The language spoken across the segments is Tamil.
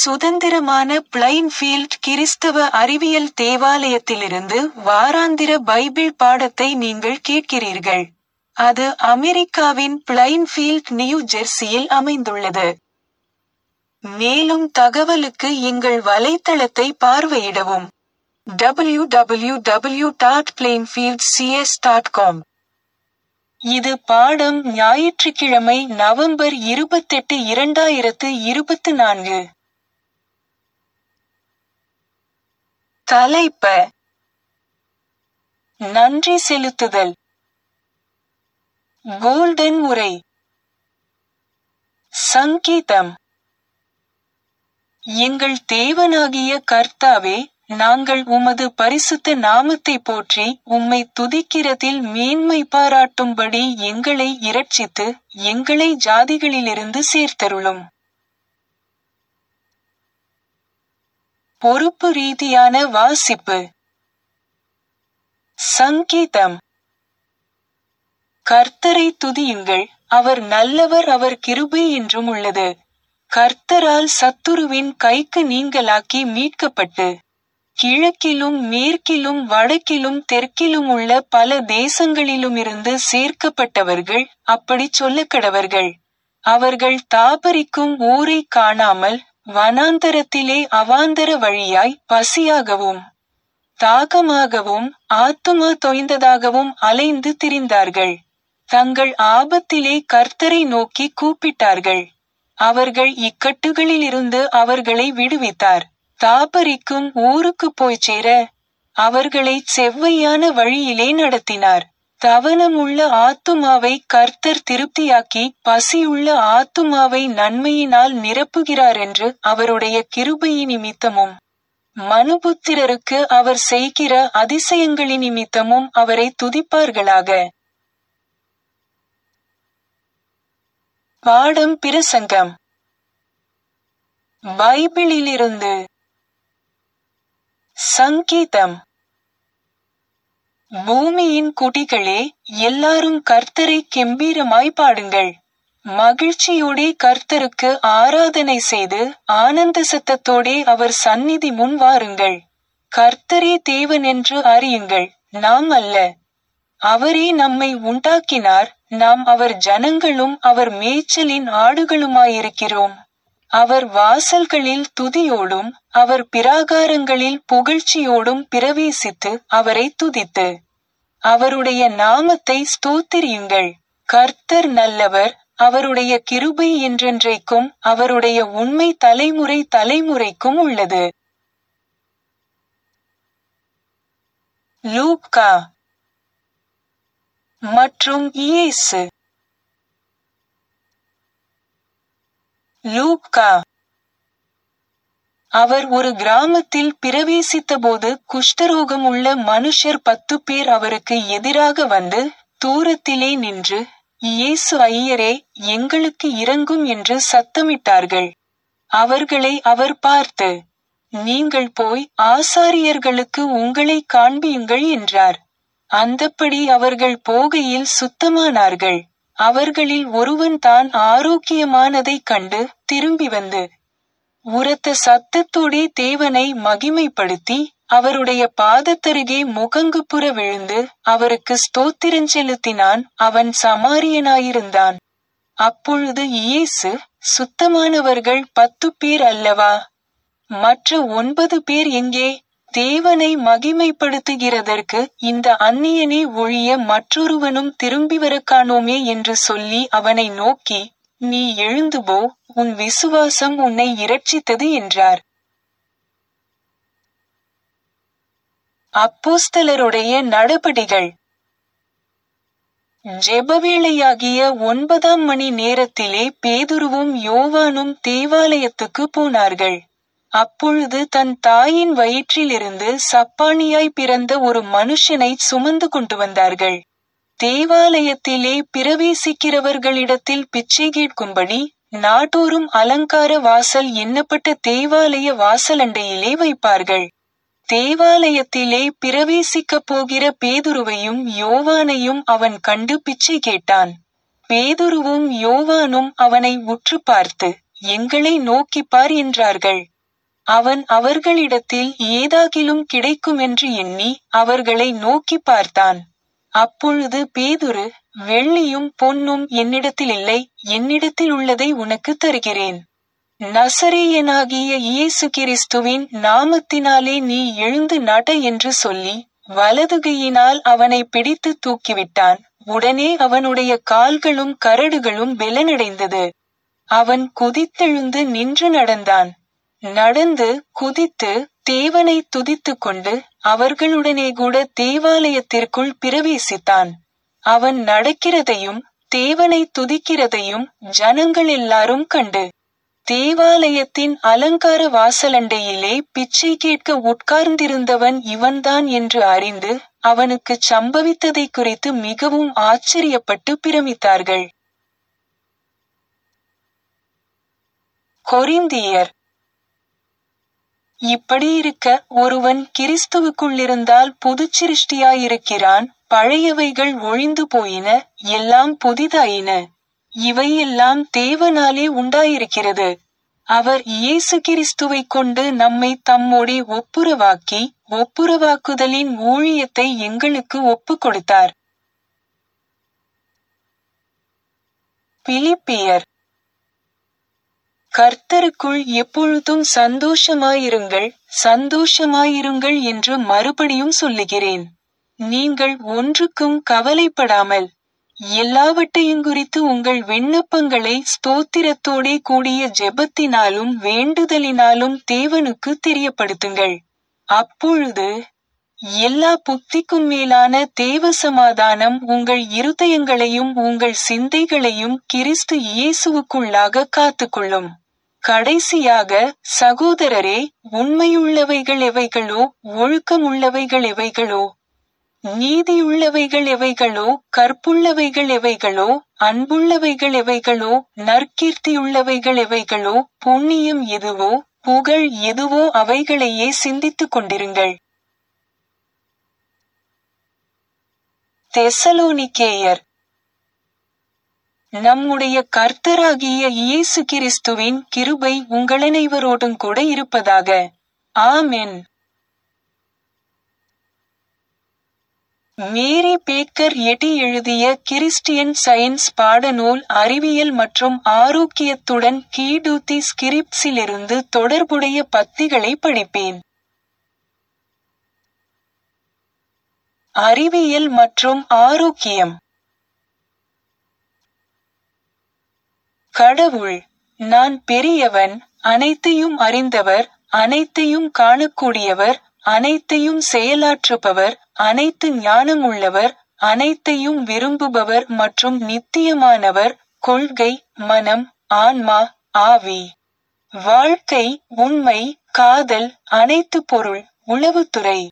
சுதந்திரமான பிளைன்ஃபீல்ட் கிறிஸ்தவ அறிவியல் தேவாலயத்திலிருந்து வாராந்திர பைபிள் பாடத்தை நீங்கள் கேட்கிறீர்கள். அது அமெரிக்காவின் பிளைன்ஃபீல்ட் நியூ ஜெர்சியில் அமைந்துள்ளது. மேலும் தகவலுக்கு எங்கள் வலைத்தளத்தை பார்வையிடவும். www.plainfieldcs.com இது பாடம் ஞாயிற்றுக்கிழமை நவம்பர் இருபத்தெட்டு இரண்டாயிரத்து இருபத்து நான்கு. தலைப்ப நன்றி செலுத்துதல் கோல்டன் உரை சங்கீதம் எங்கள் தேவனாகிய கர்த்தாவே நாங்கள் உமது பரிசுத்த நாமத்தை போற்றி உம்மை துதிக்கிறதில் மேன்மை பாராட்டும்படி எங்களை இரட்சித்து எங்களை ஜாதிகளிலிருந்து சேர்த்தருளும் பொறுப்பு ரீதியான வாசிப்பு சங்கீதம் கர்த்தரை துதியுங்கள் அவர் நல்லவர் அவர் கிருபை என்றும் உள்ளது கர்த்தரால் சத்துருவின் கைக்கு நீங்களாக்கி மீட்கப்பட்டு கிழக்கிலும் மேற்கிலும் வடக்கிலும் தெற்கிலும் உள்ள பல தேசங்களிலுமிருந்து சேர்க்கப்பட்டவர்கள் அப்படி சொல்லக்கடவர்கள் அவர்கள் தாபரிக்கும் ஊரை காணாமல் வனாந்தரத்திலே அவாந்தர வழியாய் பசியாகவும் தாகமாகவும் ஆத்துமா தொய்ந்ததாகவும் அலைந்து திரிந்தார்கள் தங்கள் ஆபத்திலே கர்த்தரை நோக்கி கூப்பிட்டார்கள் அவர்கள் இக்கட்டுகளிலிருந்து அவர்களை விடுவித்தார் தாபரிக்கும் ஊருக்கு போய்ச் சேர அவர்களை செவ்வையான வழியிலே நடத்தினார் தவனமுள்ள ஆத்துமாவை கர்த்தர் திருப்தியாக்கி பசியுள்ள ஆத்துமாவை நன்மையினால் நிரப்புகிறார் என்று அவருடைய கிருபையின் நிமித்தமும் மனுபுத்திரருக்கு அவர் செய்கிற அதிசயங்களின் நிமித்தமும் அவரை துதிப்பார்களாக பாடம் பிரசங்கம் பைபிளிலிருந்து சங்கீதம் பூமியின் குடிகளே எல்லாரும் கர்த்தரை கெம்பீரமாய் பாடுங்கள் மகிழ்ச்சியோடே கர்த்தருக்கு ஆராதனை செய்து ஆனந்த சத்தத்தோடே அவர் சந்நிதி முன் வாருங்கள் கர்த்தரே தேவன் என்று அறியுங்கள் நாம் அல்ல அவரே நம்மை உண்டாக்கினார் நாம் அவர் ஜனங்களும் அவர் மேய்ச்சலின் ஆடுகளுமாயிருக்கிறோம் அவர் வாசல்களில் துதியோடும் அவர் பிராகாரங்களில் புகழ்ச்சியோடும் பிரவேசித்து அவரை துதித்து அவருடைய நாமத்தை ஸ்தோத்திரியுங்கள் கர்த்தர் நல்லவர் அவருடைய கிருபை என்றென்றைக்கும் அவருடைய உண்மை தலைமுறை தலைமுறைக்கும் உள்ளது லூக்கா மற்றும் இயேசு லூக்கா அவர் ஒரு கிராமத்தில் பிரவேசித்தபோது குஷ்டரோகம் உள்ள மனுஷர் பத்து பேர் அவருக்கு எதிராக வந்து தூரத்திலே நின்று இயேசு ஐயரே எங்களுக்கு இறங்கும் என்று சத்தமிட்டார்கள் அவர்களை அவர் பார்த்து நீங்கள் போய் ஆசாரியர்களுக்கு உங்களை காண்பியுங்கள் என்றார் அந்தப்படி அவர்கள் போகையில் சுத்தமானார்கள் அவர்களில் ஒருவன் தான் ஆரோக்கியமானதைக் கண்டு திரும்பி வந்து உரத்த சத்தத்தோடே தேவனை மகிமைப்படுத்தி அவருடைய பாதத்தருகே முகங்குப்புற விழுந்து அவருக்கு ஸ்தோத்திரஞ்செலுத்தினான் அவன் சமாரியனாயிருந்தான் அப்பொழுது இயேசு சுத்தமானவர்கள் பத்து பேர் அல்லவா மற்ற ஒன்பது பேர் எங்கே தேவனை மகிமைப்படுத்துகிறதற்கு இந்த அந்நியனே ஒழிய மற்றொருவனும் திரும்பி வர காணோமே என்று சொல்லி அவனை நோக்கி நீ எழுந்து போ உன் விசுவாசம் உன்னை இரட்சித்தது என்றார் அப்போஸ்தலருடைய நடபடிகள் ஜெபவேளையாகிய ஒன்பதாம் மணி நேரத்திலே பேதுருவும் யோவானும் தேவாலயத்துக்கு போனார்கள் அப்பொழுது தன் தாயின் வயிற்றிலிருந்து சப்பானியாய் பிறந்த ஒரு மனுஷனை சுமந்து கொண்டு வந்தார்கள் தேவாலயத்திலே பிரவேசிக்கிறவர்களிடத்தில் பிச்சை கேட்கும்படி நாடோறும் அலங்கார வாசல் எண்ணப்பட்ட தேவாலய வாசலண்டையிலே வைப்பார்கள் தேவாலயத்திலே பிரவேசிக்கப் போகிற பேதுருவையும் யோவானையும் அவன் கண்டு பிச்சை கேட்டான் பேதுருவும் யோவானும் அவனை உற்று பார்த்து எங்களை நோக்கிப் பார் என்றார்கள் அவன் அவர்களிடத்தில் ஏதாகிலும் கிடைக்குமென்று எண்ணி அவர்களை நோக்கி பார்த்தான் அப்பொழுது பேதுரு வெள்ளியும் பொன்னும் என்னிடத்தில் இல்லை என்னிடத்தில் உள்ளதை உனக்கு தருகிறேன் நசரேயனாகிய இயேசு கிறிஸ்துவின் நாமத்தினாலே நீ எழுந்து நட என்று சொல்லி வலதுகையினால் அவனை பிடித்து தூக்கிவிட்டான் உடனே அவனுடைய கால்களும் கரடுகளும் பெலனடைந்தது அவன் குதித்தெழுந்து நின்று நடந்தான் நடந்து குதித்து தேவனை துதித்துக் கொண்டு அவர்களுடனே கூட தேவாலயத்திற்குள் பிரவேசித்தான் அவன் நடக்கிறதையும் தேவனை துதிக்கிறதையும் ஜனங்கள் எல்லாரும் கண்டு தேவாலயத்தின் அலங்கார வாசலண்டையிலே பிச்சை கேட்க உட்கார்ந்திருந்தவன் இவன்தான் என்று அறிந்து அவனுக்கு சம்பவித்ததை குறித்து மிகவும் ஆச்சரியப்பட்டு பிரமித்தார்கள் கொரிந்தியர் இப்படி இருக்க ஒருவன் கிறிஸ்துவுக்குள்ளிருந்தால் புதுச்சிருஷ்டியாயிருக்கிறான் பழையவைகள் ஒழிந்து போயின எல்லாம் புதிதாயின இவையெல்லாம் தேவனாலே உண்டாயிருக்கிறது அவர் இயேசு கிறிஸ்துவைக் கொண்டு நம்மை தம்மோடே ஒப்புரவாக்கி ஒப்புரவாக்குதலின் ஊழியத்தை எங்களுக்கு ஒப்புக் கொடுத்தார் பிலிப்பியர் கர்த்தருக்குள் எப்பொழுதும் சந்தோஷமாயிருங்கள் சந்தோஷமாயிருங்கள் என்று மறுபடியும் சொல்லுகிறேன் நீங்கள் ஒன்றுக்கும் கவலைப்படாமல் எல்லாவற்றையும் குறித்து உங்கள் விண்ணப்பங்களை ஸ்தோத்திரத்தோடே கூடிய ஜெபத்தினாலும் வேண்டுதலினாலும் தேவனுக்கு தெரியப்படுத்துங்கள் அப்பொழுது எல்லா புத்திக்கும் மேலான தேவ சமாதானம் உங்கள் இருதயங்களையும் உங்கள் சிந்தைகளையும் கிறிஸ்து இயேசுவுக்குள்ளாக காத்துக்கொள்ளும் கடைசியாக சகோதரரே உண்மையுள்ளவைகள் எவைகளோ ஒழுக்கமுள்ளவைகள் எவைகளோ நீதியுள்ளவைகள் எவைகளோ கற்புள்ளவைகள் எவைகளோ அன்புள்ளவைகள் எவைகளோ நற்கீர்த்தியுள்ளவைகள் எவைகளோ புண்ணியம் எதுவோ புகழ் எதுவோ அவைகளையே சிந்தித்துக் கொண்டிருங்கள் தெசலோனிக்கேயர் நம்முடைய கர்த்தராகிய இயேசு கிறிஸ்துவின் கிருபை உங்களனைவரோடும் கூட இருப்பதாக ஆமென் மேரி பேக்கர் எட்டி எழுதிய கிறிஸ்டியன் சயின்ஸ் பாடநூல் அறிவியல் மற்றும் ஆரோக்கியத்துடன் கீடூத்தி ஸ்கிரிப்ட்ஸிலிருந்து தொடர்புடைய பத்திகளை படிப்பேன் அறிவியல் மற்றும் ஆரோக்கியம் கடவுள் நான் பெரியவன் அனைத்தையும் அறிந்தவர் அனைத்தையும் காணக்கூடியவர் அனைத்தையும் செயலாற்றுபவர் அனைத்து ஞானம் உள்ளவர் அனைத்தையும் விரும்புபவர் மற்றும் நித்தியமானவர் கொள்கை மனம் ஆன்மா ஆவி வாழ்க்கை உண்மை காதல் அனைத்து பொருள் உளவுத்துறை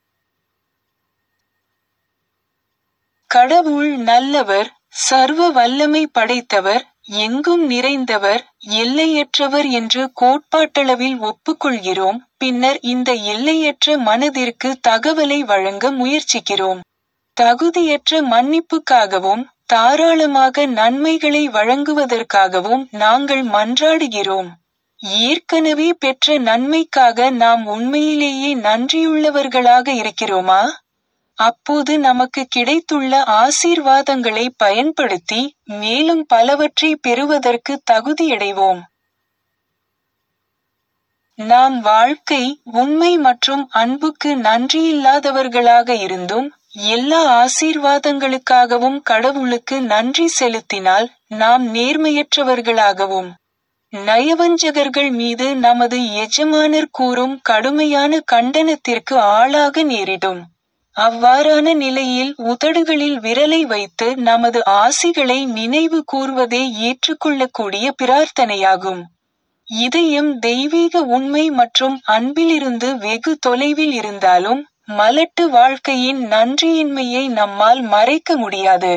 கடவுள் நல்லவர் சர்வ வல்லமை படைத்தவர் எங்கும் நிறைந்தவர் எல்லையற்றவர் என்று கோட்பாட்டளவில் ஒப்புக்கொள்கிறோம் பின்னர் இந்த எல்லையற்ற மனதிற்கு தகவலை வழங்க முயற்சிக்கிறோம் தகுதியற்ற மன்னிப்புக்காகவும் தாராளமாக நன்மைகளை வழங்குவதற்காகவும் நாங்கள் மன்றாடுகிறோம் ஏற்கனவே பெற்ற நன்மைக்காக நாம் உண்மையிலேயே நன்றியுள்ளவர்களாக இருக்கிறோமா அப்போது நமக்கு கிடைத்துள்ள ஆசீர்வாதங்களை பயன்படுத்தி மேலும் பலவற்றை பெறுவதற்கு தகுதியடைவோம் நாம் வாழ்க்கை உண்மை மற்றும் அன்புக்கு நன்றியில்லாதவர்களாக இருந்தும் எல்லா ஆசீர்வாதங்களுக்காகவும் கடவுளுக்கு நன்றி செலுத்தினால் நாம் நேர்மையற்றவர்களாகவும் நயவஞ்சகர்கள் மீது நமது எஜமானர் கூறும் கடுமையான கண்டனத்திற்கு ஆளாக நேரிடும் அவ்வாறான நிலையில் உதடுகளில் விரலை வைத்து நமது ஆசிகளை நினைவு கூர்வதே ஏற்றுக்கொள்ளக்கூடிய பிரார்த்தனையாகும் இதயம் தெய்வீக உண்மை மற்றும் அன்பிலிருந்து வெகு தொலைவில் இருந்தாலும் மலட்டு வாழ்க்கையின் நன்றியின்மையை நம்மால் மறைக்க முடியாது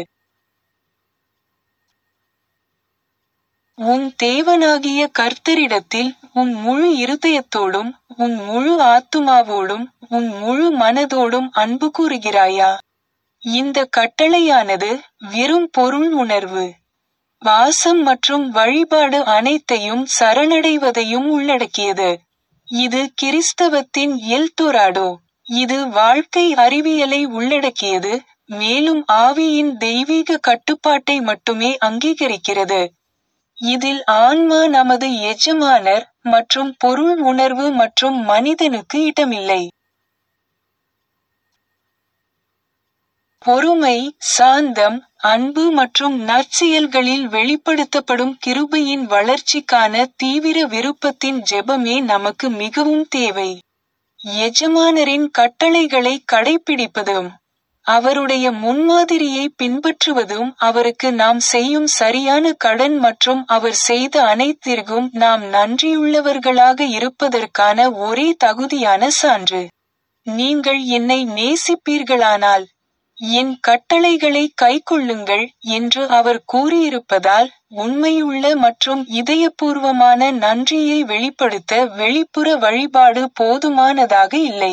உன் தேவனாகிய கர்த்தரிடத்தில் உன் முழு இருதயத்தோடும் உன் முழு ஆத்துமாவோடும் உன் முழு மனதோடும் அன்பு கூறுகிறாயா இந்த கட்டளையானது வெறும் பொருள் உணர்வு வாசம் மற்றும் வழிபாடு அனைத்தையும் சரணடைவதையும் உள்ளடக்கியது இது கிறிஸ்தவத்தின் எல்தோராடோ இது வாழ்க்கை அறிவியலை உள்ளடக்கியது மேலும் ஆவியின் தெய்வீக கட்டுப்பாட்டை மட்டுமே அங்கீகரிக்கிறது இதில் ஆன்மா நமது எஜமானர் மற்றும் பொருள் உணர்வு மற்றும் மனிதனுக்கு இடமில்லை பொறுமை சாந்தம் அன்பு மற்றும் நற்செயல்களில் வெளிப்படுத்தப்படும் கிருபையின் வளர்ச்சிக்கான தீவிர விருப்பத்தின் ஜெபமே நமக்கு மிகவும் தேவை எஜமானரின் கட்டளைகளை கடைபிடிப்பதும் அவருடைய முன்மாதிரியை பின்பற்றுவதும் அவருக்கு நாம் செய்யும் சரியான கடன் மற்றும் அவர் செய்த அனைத்திற்கும் நாம் நன்றியுள்ளவர்களாக இருப்பதற்கான ஒரே தகுதியான சான்று நீங்கள் என்னை நேசிப்பீர்களானால் என் கட்டளைகளை கைக்கொள்ளுங்கள் என்று அவர் கூறியிருப்பதால் உண்மையுள்ள மற்றும் இதயபூர்வமான நன்றியை வெளிப்படுத்த வெளிப்புற வழிபாடு போதுமானதாக இல்லை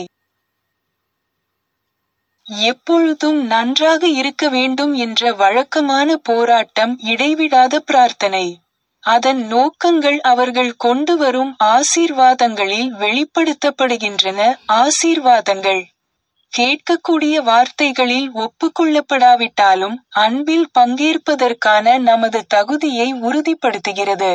எப்பொழுதும் நன்றாக இருக்க வேண்டும் என்ற வழக்கமான போராட்டம் இடைவிடாத பிரார்த்தனை அதன் நோக்கங்கள் அவர்கள் கொண்டு வரும் ஆசீர்வாதங்களில் வெளிப்படுத்தப்படுகின்றன ஆசீர்வாதங்கள் கேட்கக்கூடிய வார்த்தைகளில் ஒப்புக்கொள்ளப்படாவிட்டாலும் அன்பில் பங்கேற்பதற்கான நமது தகுதியை உறுதிப்படுத்துகிறது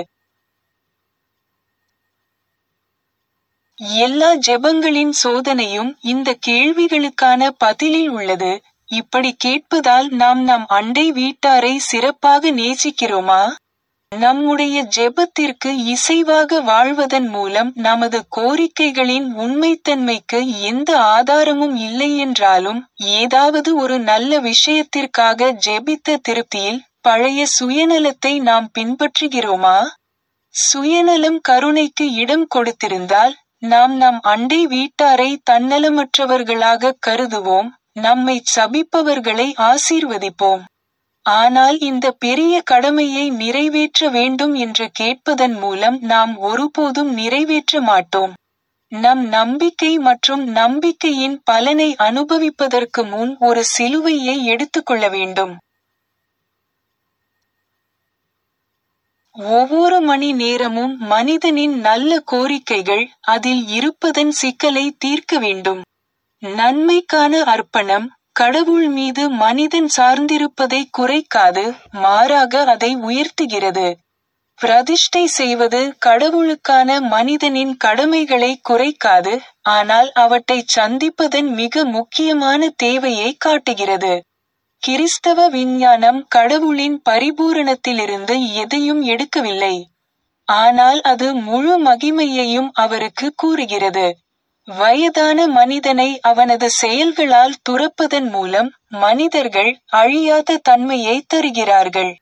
எல்லா ஜெபங்களின் சோதனையும் இந்த கேள்விகளுக்கான பதிலில் உள்ளது இப்படி கேட்பதால் நாம் நம் அண்டை வீட்டாரை சிறப்பாக நேசிக்கிறோமா நம்முடைய ஜெபத்திற்கு இசைவாக வாழ்வதன் மூலம் நமது கோரிக்கைகளின் உண்மைத்தன்மைக்கு எந்த ஆதாரமும் இல்லை என்றாலும் ஏதாவது ஒரு நல்ல விஷயத்திற்காக ஜெபித்த திருப்தியில் பழைய சுயநலத்தை நாம் பின்பற்றுகிறோமா சுயநலம் கருணைக்கு இடம் கொடுத்திருந்தால் நாம் நம் அண்டை வீட்டாரை தன்னலமற்றவர்களாக கருதுவோம் நம்மை சபிப்பவர்களை ஆசீர்வதிப்போம் ஆனால் இந்த பெரிய கடமையை நிறைவேற்ற வேண்டும் என்று கேட்பதன் மூலம் நாம் ஒருபோதும் நிறைவேற்ற மாட்டோம் நம் நம்பிக்கை மற்றும் நம்பிக்கையின் பலனை அனுபவிப்பதற்கு முன் ஒரு சிலுவையை எடுத்துக்கொள்ள வேண்டும் ஒவ்வொரு மணி நேரமும் மனிதனின் நல்ல கோரிக்கைகள் அதில் இருப்பதன் சிக்கலை தீர்க்க வேண்டும் நன்மைக்கான அர்ப்பணம் கடவுள் மீது மனிதன் சார்ந்திருப்பதை குறைக்காது மாறாக அதை உயர்த்துகிறது பிரதிஷ்டை செய்வது கடவுளுக்கான மனிதனின் கடமைகளை குறைக்காது ஆனால் அவற்றை சந்திப்பதன் மிக முக்கியமான தேவையை காட்டுகிறது கிறிஸ்தவ விஞ்ஞானம் கடவுளின் பரிபூரணத்திலிருந்து எதையும் எடுக்கவில்லை ஆனால் அது முழு மகிமையையும் அவருக்கு கூறுகிறது வயதான மனிதனை அவனது செயல்களால் துறப்பதன் மூலம் மனிதர்கள் அழியாத தன்மையை தருகிறார்கள்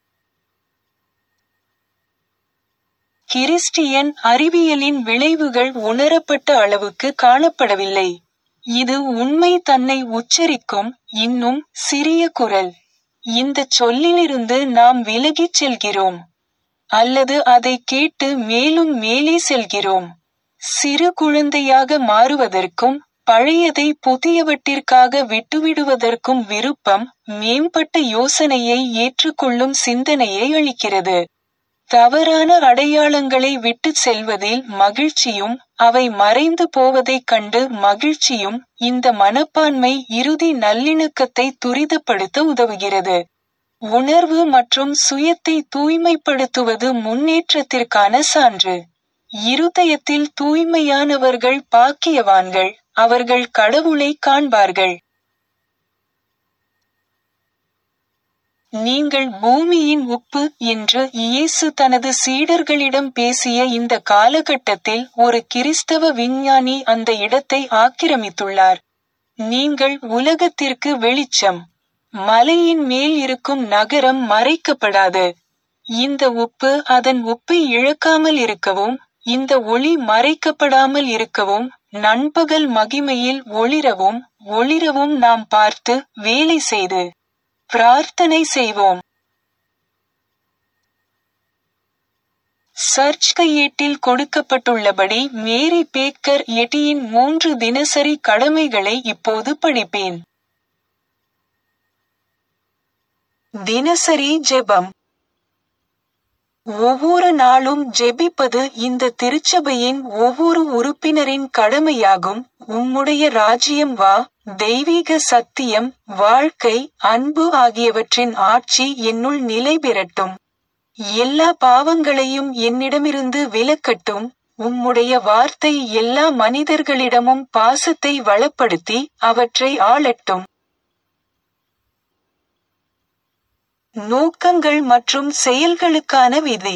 கிறிஸ்டியன் அறிவியலின் விளைவுகள் உணரப்பட்ட அளவுக்கு காணப்படவில்லை இது உண்மை தன்னை உச்சரிக்கும் இன்னும் சிறிய குரல் இந்த சொல்லிலிருந்து நாம் விலகிச் செல்கிறோம் அல்லது அதை கேட்டு மேலும் மேலே செல்கிறோம் சிறு குழந்தையாக மாறுவதற்கும் பழையதை புதியவற்றிற்காக விட்டுவிடுவதற்கும் விருப்பம் மேம்பட்ட யோசனையை ஏற்றுக்கொள்ளும் சிந்தனையை அளிக்கிறது தவறான அடையாளங்களை விட்டுச் செல்வதில் மகிழ்ச்சியும் அவை மறைந்து போவதைக் கண்டு மகிழ்ச்சியும் இந்த மனப்பான்மை இறுதி நல்லிணக்கத்தை துரிதப்படுத்த உதவுகிறது உணர்வு மற்றும் சுயத்தை தூய்மைப்படுத்துவது முன்னேற்றத்திற்கான சான்று இருதயத்தில் தூய்மையானவர்கள் பாக்கியவான்கள் அவர்கள் கடவுளை காண்பார்கள் நீங்கள் பூமியின் உப்பு என்று இயேசு தனது சீடர்களிடம் பேசிய இந்த காலகட்டத்தில் ஒரு கிறிஸ்தவ விஞ்ஞானி அந்த இடத்தை ஆக்கிரமித்துள்ளார் நீங்கள் உலகத்திற்கு வெளிச்சம் மலையின் மேல் இருக்கும் நகரம் மறைக்கப்படாது இந்த உப்பு அதன் உப்பை இழக்காமல் இருக்கவும் இந்த ஒளி மறைக்கப்படாமல் இருக்கவும் நண்பகல் மகிமையில் ஒளிரவும் ஒளிரவும் நாம் பார்த்து வேலை செய்து பிரார்த்தனை செய்வோம் சர்ச் கையேட்டில் கொடுக்கப்பட்டுள்ளபடி மேரி பேக்கர் எட்டியின் மூன்று தினசரி கடமைகளை இப்போது படிப்பேன் தினசரி ஜெபம் ஒவ்வொரு நாளும் ஜெபிப்பது இந்த திருச்சபையின் ஒவ்வொரு உறுப்பினரின் கடமையாகும் உம்முடைய ராஜ்யம் வா தெய்வீக சத்தியம் வாழ்க்கை அன்பு ஆகியவற்றின் ஆட்சி என்னுள் நிலை பெறட்டும் எல்லா பாவங்களையும் என்னிடமிருந்து விலக்கட்டும் உம்முடைய வார்த்தை எல்லா மனிதர்களிடமும் பாசத்தை வளப்படுத்தி அவற்றை ஆளட்டும் நோக்கங்கள் மற்றும் செயல்களுக்கான விதி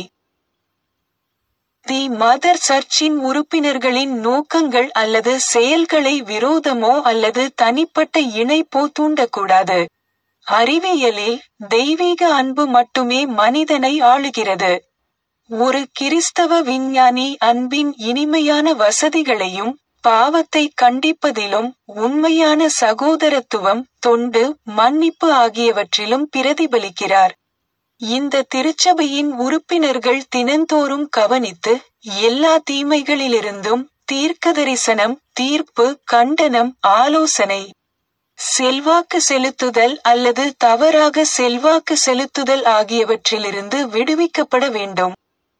தி மதர் சர்ச்சின் உறுப்பினர்களின் நோக்கங்கள் அல்லது செயல்களை விரோதமோ அல்லது தனிப்பட்ட இணைப்போ தூண்டக்கூடாது அறிவியலில் தெய்வீக அன்பு மட்டுமே மனிதனை ஆளுகிறது ஒரு கிறிஸ்தவ விஞ்ஞானி அன்பின் இனிமையான வசதிகளையும் பாவத்தை கண்டிப்பதிலும் உண்மையான சகோதரத்துவம் தொண்டு மன்னிப்பு ஆகியவற்றிலும் பிரதிபலிக்கிறார் இந்த திருச்சபையின் உறுப்பினர்கள் தினந்தோறும் கவனித்து எல்லா தீமைகளிலிருந்தும் தீர்க்கதரிசனம் தீர்ப்பு கண்டனம் ஆலோசனை செல்வாக்கு செலுத்துதல் அல்லது தவறாக செல்வாக்கு செலுத்துதல் ஆகியவற்றிலிருந்து விடுவிக்கப்பட வேண்டும்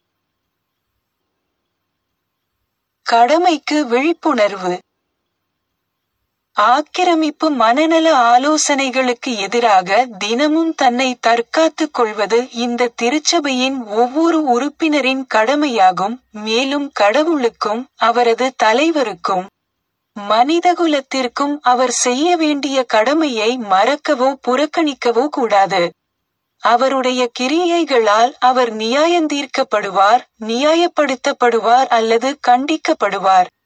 கடமைக்கு விழிப்புணர்வு ஆக்கிரமிப்பு மனநல ஆலோசனைகளுக்கு எதிராக தினமும் தன்னை தற்காத்துக் கொள்வது இந்த திருச்சபையின் ஒவ்வொரு உறுப்பினரின் கடமையாகும் மேலும் கடவுளுக்கும் அவரது தலைவருக்கும் மனிதகுலத்திற்கும் அவர் செய்ய வேண்டிய கடமையை மறக்கவோ புறக்கணிக்கவோ கூடாது அவருடைய கிரியைகளால் அவர் நியாயந்தீர்க்கப்படுவார் நியாயப்படுத்தப்படுவார் அல்லது கண்டிக்கப்படுவார்